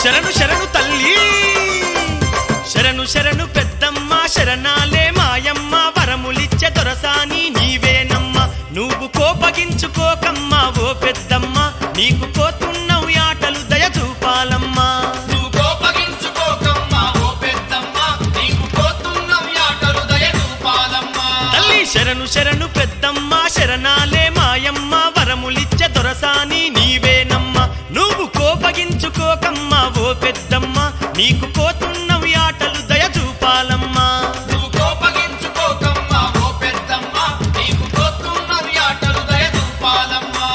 శరణు శరణు తల్లి శరణు శరణు పెద్దమ్మ శరణాలే మాయమ్మ వరములిచ్చే దొరసాని నీవేనమ్మ నువ్వు కోపగించుకోకమ్మా ఓ పెద్దమ్మ నీకు పోతున్నావు ఆటలు దయ చూపాలమ్మా నువ్వు కోపగించుకోకమ్మా ఓ పెద్దమ్మ నీకు పోతున్నాం యాటలు దయ చూపాలమ్మా తల్లి శరణు శరణు పెద్దమ్మ శరణాలే మాయమ్మ వరములిచ్చే దొరసాని నీవేనమ్మ నువ్వు కోపగించుకోకమ్మా ఓ పెద్దమ్మ నీకు పోతున్నావు ఆటలు దయ చూపాలమ్మా నువ్వు కోపగించుకోకమ్మా ఓ పెద్దమ్మ నీకు పోతున్నాం యాటలు దయ చూపాలమ్మా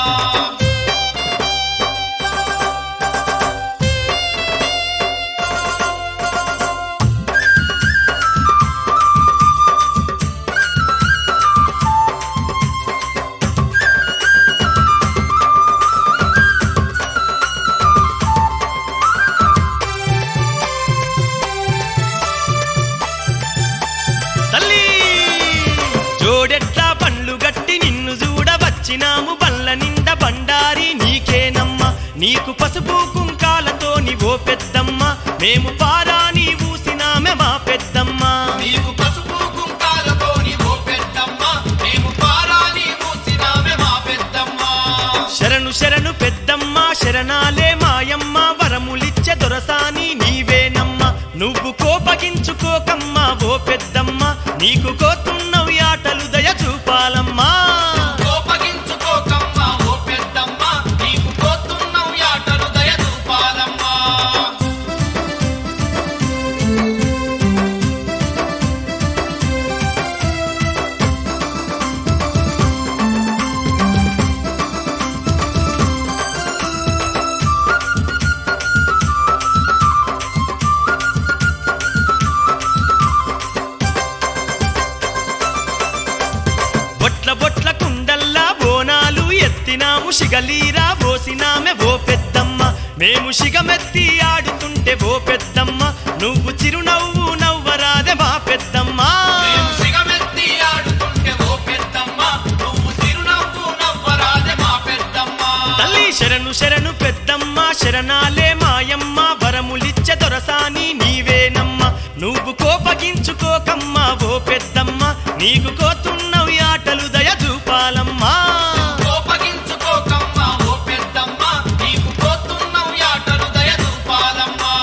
తల్లి జోడెట్లా పండ్లు గట్టి నిన్ను చూడ వచ్చినాము బల్ల నిండ బండారి నీకేనమ్మ నీకు పసుపు కుంకాలతోని ఓ పెద్దమ్మ మేము పారాని ఊసినామె మా పెద్దమ్మ నీకు పసుపు కుంకాలతోని ఓ పెద్దమ్మ మేము పారాని మూసినామే మా పెద్దమ్మ శరణు శరణు పెద్దమ్మ శరణాలే మాయమ్మ వరములిచ్చే దొరసాని నీవేనమ్మ నువ్వు కోపగించుకోకమ్మా ఓ పెద్దమ్మ నీకు కోతున్నవి ఆటలు దయ చూపాలమ్మా కోపగించుకోకమ్మా ఓ పెద్దమ్మ నీకు పోతున్నాం యాటలు దయ చూపాలమ్మా బొట్ల బొట్ల కుండల్లా బోనాలు ఎత్తినాము శిగలీరా పోసినామె ఓ పెద్దమ్మ మేము శిగమెత్తి ఆడుతుంటే ఓ పెద్దమ్మ నువ్వు చిరునవ్వు నవ్వరాదే మా పెద్దమ్మ మేము సిగమెత్తి ఆడుతుంటే ఓ పెద్దమ్మ నువ్వు చిరునవ్వు నవ్వరాదే మా పెద్దమ్మ తల్లి శరణు శరణు పెద్దమ్మ శరణాలే మాయమ్మ వరములిచ్చే దొరసాని నీవేనమ్మ నువ్వు కోపగించుకోకమ్మా ఓ పెద్దమ్మ నీకు కోతున్నవి ఆటలు దయ చూపాలమ్మా కోపగించుకోకమ్మా ఓ పెద్దమ్మ నీకు పోతున్నాం యాటలు దయ చూపాలమ్మా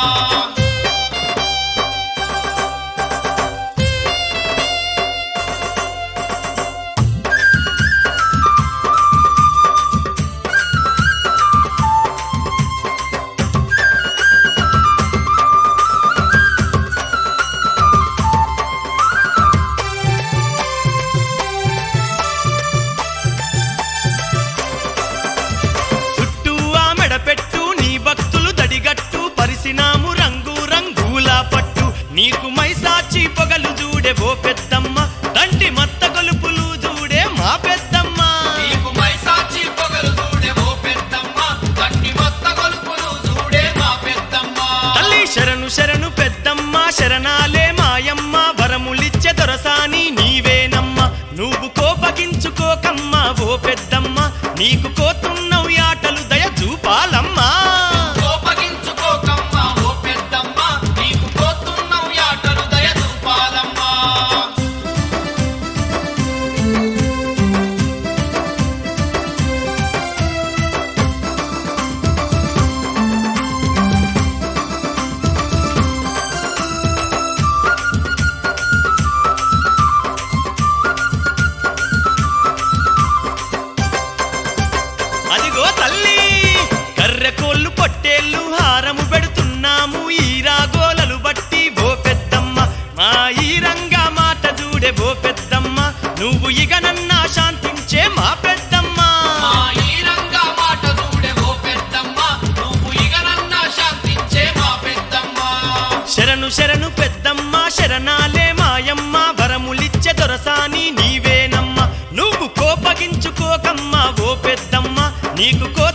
చుట్టూ ఆ మెడపెట్టు నీ భక్తులు దడిగట్టు పరిసినాము రంగు రంగుల పట్టు నీకు మైసాచి పొగలు చూడే ఓ పెద్దమ్మ దంటి మత్త గొలుపులు చూడే మా పెద్దమ్మ నీకు మైసాచి పొగలు చూడే ఓ పెద్దమ్మ గట్టి మొత్త గొలుపులు చూడే మా పెద్దమ్మ తల్లి శరణు శరణు పెద్దమ్మ శరణాలే మాయమ్మ వరములిచ్చే దొరసాని నీవేనమ్మ నువ్వు కోపగించుకోకమ్మా ఓ పెద్దమ్మ నీకు కోతున్నవి ఆటలు దయ చూపాలమ్మా కోపగించుకోకమ్మా ఓ పెద్దమ్మ నీకు పోతున్నాం యాటలు దయ చూపాలమ్మా అదిగో తల్లి కర్రె కోళ్ళు పొట్టేళ్ళు హారము పెడుతున్నాము ఈ రాగోలలు బట్టి ఓ పెద్దమ్మ మా ఈ రంగా మాట చూడే ఓ పెద్దమ్మ నువ్వు ఇక నన్నా శాంతించే మా పెద్దమ్మ మా ఈ రంగా మాట చూడే ఓ పెద్దమ్మ నువ్వు ఇక నన్న శాంతించే మా పెద్దమ్మ శరణు శరణు పెద్దమ్మ శరణాలే మాయమ్మ వరములిచ్చే దొరసాని నీవేనమ్మ నువ్వు కోపగించుకోకమ్మా ఓ పెద్దమ్మ నీకు కో